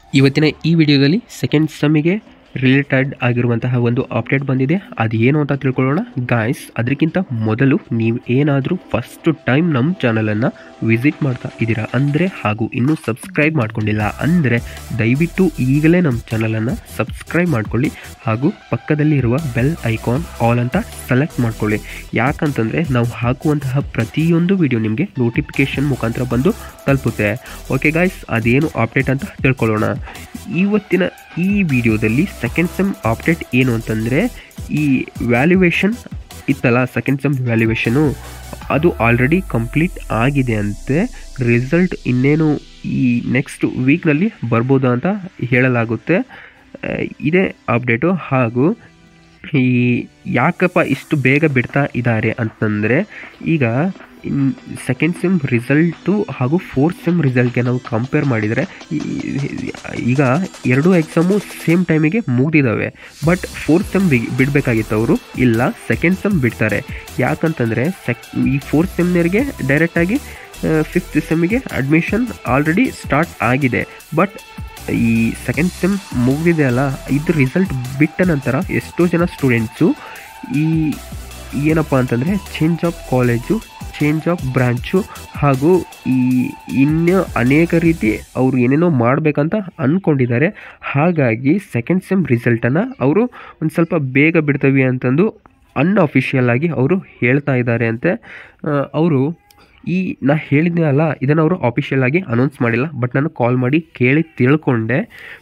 ಇವತ್ತಿನ ಈ ವಿಡಿಯೋದಲ್ಲಿ ಸೆಕೆಂಡ್ ಸೆಮ್ಮಿಗೆ ರಿಲೇಟೆಡ್ ಆಗಿರುವಂತಹ ಒಂದು ಅಪ್ಡೇಟ್ ಬಂದಿದೆ ಅದು ಏನು ಅಂತ ತಿಳ್ಕೊಳ್ಳೋಣ ಗಾಯ್ಸ್ ಅದಕ್ಕಿಂತ ಮೊದಲು ನೀವು ಏನಾದರೂ ಫಸ್ಟ್ ಟೈಮ್ ನಮ್ಮ ಚಾನಲನ್ನು ವಿಸಿಟ್ ಮಾಡ್ತಾ ಇದ್ದೀರಾ ಅಂದರೆ ಹಾಗೂ ಇನ್ನೂ ಸಬ್ಸ್ಕ್ರೈಬ್ ಮಾಡ್ಕೊಂಡಿಲ್ಲ ಅಂದರೆ ದಯವಿಟ್ಟು ಈಗಲೇ ನಮ್ಮ ಚಾನಲನ್ನು ಸಬ್ಸ್ಕ್ರೈಬ್ ಮಾಡ್ಕೊಳ್ಳಿ ಹಾಗೂ ಪಕ್ಕದಲ್ಲಿ ಇರುವ ಬೆಲ್ ಐಕಾನ್ ಆಲ್ ಅಂತ ಸೆಲೆಕ್ಟ್ ಮಾಡ್ಕೊಳ್ಳಿ ಯಾಕಂತಂದರೆ ನಾವು ಹಾಕುವಂತಹ ಪ್ರತಿಯೊಂದು ವಿಡಿಯೋ ನಿಮಗೆ ನೋಟಿಫಿಕೇಷನ್ ಮುಖಾಂತರ ಬಂದು ತಲುಪುತ್ತೆ ಓಕೆ ಗಾಯ್ಸ್ ಅದೇನು ಅಪ್ಡೇಟ್ ಅಂತ ತಿಳ್ಕೊಳ್ಳೋಣ ಇವತ್ತಿನ ಈ ವಿಡಿಯೋದಲ್ಲಿ ಸೆಕೆಂಡ್ ಸೆಮ್ ಅಪ್ಡೇಟ್ ಏನು ಅಂತಂದರೆ ಈ ವ್ಯಾಲ್ಯುವೇಷನ್ ಇತ್ತಲ್ಲ ಸೆಕೆಂಡ್ ಸೆಮ್ ವ್ಯಾಲ್ಯುವೇಷನು ಅದು ಆಲ್ರೆಡಿ ಕಂಪ್ಲೀಟ್ ಆಗಿದೆ ಅಂತೆ ರಿಸಲ್ಟ್ ಇನ್ನೇನು ಈ ನೆಕ್ಸ್ಟ್ ವೀಕ್ನಲ್ಲಿ ಬರ್ಬೋದು ಅಂತ ಹೇಳಲಾಗುತ್ತೆ ಆ, ಇದೇ ಅಪ್ಡೇಟು ಹಾಗೂ ಈ ಯಾಕಪ್ಪ ಇಷ್ಟು ಬೇಗ ಬಿಡ್ತಾ ಇದ್ದಾರೆ ಅಂತಂದರೆ ಈಗ ಸೆಕೆಂಡ್ ಸೆಮ್ ರಿಸಲ್ಟು ಹಾಗೂ ಫೋರ್ತ್ ಸೆಮ್ ರಿಸಲ್ಟ್ಗೆ ನಾವು ಕಂಪೇರ್ ಮಾಡಿದರೆ ಈ- ಈಗ ಎರಡೂ ಎಕ್ಸಾಮು ಸೇಮ್ ಟೈಮಿಗೆ ಮುಗ್ದಿದ್ದಾವೆ ಬಟ್ ಫೋರ್ತ್ ಸೆಮ್ ಬಿಡಬೇಕಾಗಿತ್ತು ಅವರು ಇಲ್ಲ ಸೆಕೆಂಡ್ ಸೆಮ್ ಬಿಡ್ತಾರೆ ಯಾಕಂತಂದರೆ ಸೆಕ್ ಈ ಫೋರ್ತ್ ಸೆಮ್ನವರಿಗೆ ಡೈರೆಕ್ಟಾಗಿ ಫಿಫ್ತ್ ಸೆಮ್ಮಿಗೆ ಅಡ್ಮಿಷನ್ ಆಲ್ರೆಡಿ ಸ್ಟಾರ್ಟ್ ಆಗಿದೆ ಬಟ್ ಈ ಸೆಕೆಂಡ್ ಸೆಮ್ ಮುಗಿದಿದೆ ಅಲ್ಲ ಇದು ರಿಸಲ್ಟ್ ಬಿಟ್ಟ ನಂತರ ಎಷ್ಟೋ ಜನ ಸ್ಟೂಡೆಂಟ್ಸು ಈ ಏನಪ್ಪ ಅಂತಂದರೆ change of college change of branch ಹಾಗೂ ಈ ಇನ್ನು ಅನೇಕ ರೀತಿ ಅವರು ಏನೇನೋ ಮಾಡಬೇಕಂತ ಅಂದ್ಕೊಂಡಿದ್ದಾರೆ ಹಾಗಾಗಿ ಸೆಕೆಂಡ್ ಸೆಮ್ ರಿಸಲ್ಟನ್ನು ಅವರು ಒಂದು ಸ್ವಲ್ಪ ಬೇಗ ಬಿಡ್ತವಿ ಅಂತಂದು ಅನ್ಅಫಿಷಿಯಲ್ ಆಗಿ ಅವರು ಹೇಳ್ತಾ ಇದ್ದಾರೆ ಅಂತೆ ಅವರು ಈ ನಾ ಹೇಳಿದ್ದೆ ಅಲ್ಲ ಇದನ್ನು ಅವರು ಅಫಿಷಿಯಲ್ ಆಗಿ ಅನೌನ್ಸ್ ಮಾಡಿಲ್ಲ ಬಟ್ ನಾನು ಕಾಲ್ ಮಾಡಿ ಕೇಳಿ ತಿಳ್ಕೊಂಡೆ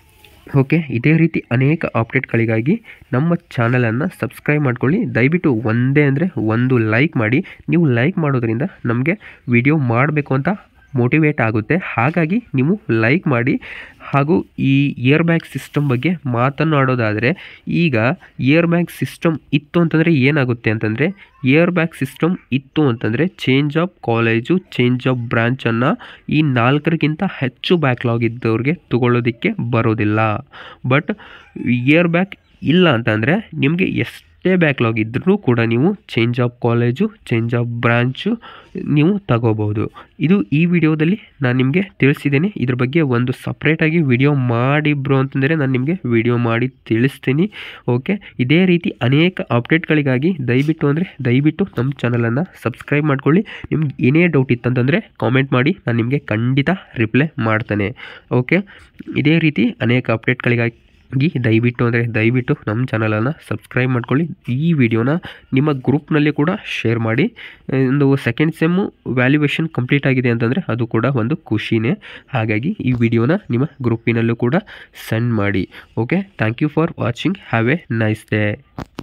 ಓಕೆ ಇದೇ ರೀತಿ ಅನೇಕ ಅಪ್ಡೇಟ್ಗಳಿಗಾಗಿ ನಮ್ಮ ಚಾನಲನ್ನು ಸಬ್ಸ್ಕ್ರೈಬ್ ಮಾಡ್ಕೊಳ್ಳಿ ದಯವಿಟ್ಟು ಒಂದೇ ಅಂದರೆ ಒಂದು ಲೈಕ್ ಮಾಡಿ ನೀವು ಲೈಕ್ ಮಾಡೋದ್ರಿಂದ ನಮಗೆ ವಿಡಿಯೋ ಮಾಡಬೇಕು ಅಂತ ಮೋಟಿವೇಟ್ ಆಗುತ್ತೆ ಹಾಗಾಗಿ ನೀವು ಲೈಕ್ ಮಾಡಿ ಹಾಗೂ ಈ ಇಯರ್ ಬ್ಯಾಗ್ ಸಿಸ್ಟಮ್ ಬಗ್ಗೆ ಮಾತನಾಡೋದಾದರೆ ಈಗ ಇಯರ್ ಬ್ಯಾಗ್ ಸಿಸ್ಟಮ್ ಇತ್ತು ಅಂತಂದರೆ ಏನಾಗುತ್ತೆ ಅಂತಂದರೆ ಇಯರ್ ಬ್ಯಾಗ್ ಸಿಸ್ಟಮ್ ಇತ್ತು ಅಂತಂದರೆ change of college change of ಬ್ರ್ಯಾಂಚನ್ನು ಈ ನಾಲ್ಕರಿಗಿಂತ ಹೆಚ್ಚು ಬ್ಯಾಕ್ಲಾಗ್ ಇದ್ದವ್ರಿಗೆ ತಗೊಳ್ಳೋದಕ್ಕೆ ಬರೋದಿಲ್ಲ ಬಟ್ ಇಯರ್ ಬ್ಯಾಕ್ ಇಲ್ಲ ಅಂತಂದರೆ ನಿಮಗೆ ಎಷ್ಟೇ ಬ್ಯಾಕ್ಲಾಗ್ ಇದ್ದರೂ ಕೂಡ ನೀವು change of college change of branch ನೀವು ತಗೋಬೋದು ಇದು ಈ ವಿಡಿಯೋದಲ್ಲಿ ನಾನು ನಿಮಗೆ ತಿಳಿಸಿದ್ದೀನಿ ಇದ್ರ ಬಗ್ಗೆ ಒಂದು ಸಪ್ರೇಟಾಗಿ ವಿಡಿಯೋ ಮಾಡಿ ಬ್ರೋ ಅಂತಂದರೆ ನಾನು ನಿಮಗೆ ವಿಡಿಯೋ ಮಾಡಿ ತಿಳಿಸ್ತೀನಿ ಓಕೆ ಇದೇ ರೀತಿ ಅನೇಕ ಅಪ್ಡೇಟ್ಗಳಿಗಾಗಿ ದಯವಿಟ್ಟು ಅಂದರೆ ದಯವಿಟ್ಟು ನಮ್ಮ ಚಾನಲನ್ನು ಸಬ್ಸ್ಕ್ರೈಬ್ ಮಾಡ್ಕೊಳ್ಳಿ ನಿಮ್ಗೆ ಏನೇ ಡೌಟ್ ಇತ್ತಂತಂದರೆ ಕಾಮೆಂಟ್ ಮಾಡಿ ನಾನು ನಿಮಗೆ ಖಂಡಿತ ರಿಪ್ಲೈ ಮಾಡ್ತೇನೆ ಓಕೆ ಇದೇ ರೀತಿ ಅನೇಕ ಅಪ್ಡೇಟ್ಗಳಿಗಾಗಿ ಗಿ ದಯವಿಟ್ಟು ಅಂದರೆ ದಯವಿಟ್ಟು ನಮ್ಮ ಚಾನಲನ್ನು ಸಬ್ಸ್ಕ್ರೈಬ್ ಮಾಡ್ಕೊಳ್ಳಿ ಈ ವಿಡಿಯೋನ ನಿಮ್ಮ ಗ್ರೂಪ್ನಲ್ಲಿ ಕೂಡ ಶೇರ್ ಮಾಡಿ ಒಂದು ಸೆಕೆಂಡ್ ಸೆಮ್ಮು ವ್ಯಾಲ್ಯುವೇಷನ್ ಕಂಪ್ಲೀಟ್ ಆಗಿದೆ ಅಂತಂದರೆ ಅದು ಕೂಡ ಒಂದು ಖುಷಿನೇ ಹಾಗಾಗಿ ಈ ವಿಡಿಯೋನ ನಿಮ್ಮ ಗ್ರೂಪಿನಲ್ಲೂ ಕೂಡ ಸೆಂಡ್ ಮಾಡಿ okay thank you for watching have a nice day